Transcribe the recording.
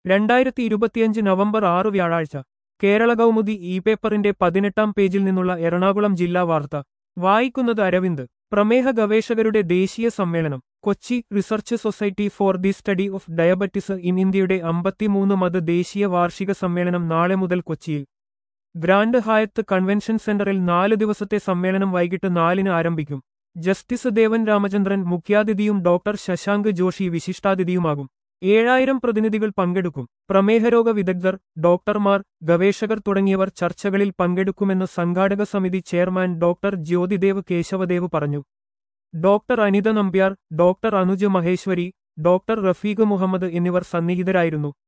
രണ്ടായിരത്തി ഇരുപത്തിയഞ്ച് നവംബർ ആറ് വ്യാഴാഴ്ച കേരള കൗമുദി ഇ പേപ്പറിന്റെ പതിനെട്ടാം പേജിൽ നിന്നുള്ള എറണാകുളം ജില്ലാ വാർത്ത വായിക്കുന്നത് അരവിന്ദ് പ്രമേഹ ഗവേഷകരുടെ ദേശീയ സമ്മേളനം Kochi research society for the study of diabetes in ഇന്ത്യയുടെ അമ്പത്തിമൂന്ന് മത് ദേശീയ വാർഷിക സമ്മേളനം നാളെ മുതൽ കൊച്ചിയിൽ ഗ്രാൻഡ് ഹായത്ത് കൺവെൻഷൻ സെന്ററിൽ നാല് ദിവസത്തെ സമ്മേളനം വൈകിട്ട് നാലിന് ആരംഭിക്കും ജസ്റ്റിസ് ദേവൻ രാമചന്ദ്രൻ മുഖ്യാതിഥിയും ഡോക്ടർ ശശാങ്ക് ജോഷി വിശിഷ്ടാതിഥിയുമാകും ഏഴായിരം പ്രതിനിധികൾ പങ്കെടുക്കും പ്രമേഹരോഗ വിദഗ്ധർ ഡോക്ടർമാർ ഗവേഷകർ തുടങ്ങിയവർ ചർച്ചകളിൽ പങ്കെടുക്കുമെന്ന് സംഘാടക സമിതി ചെയർമാൻ ഡോക്ടർ ജ്യോതിദേവ് കേശവദേവ് പറഞ്ഞു doctor Anita Nambiar doctor Anuj Maheshwari doctor Rafeeq Muhammad എന്നിവർ സന്നിഹിതരായിരുന്നു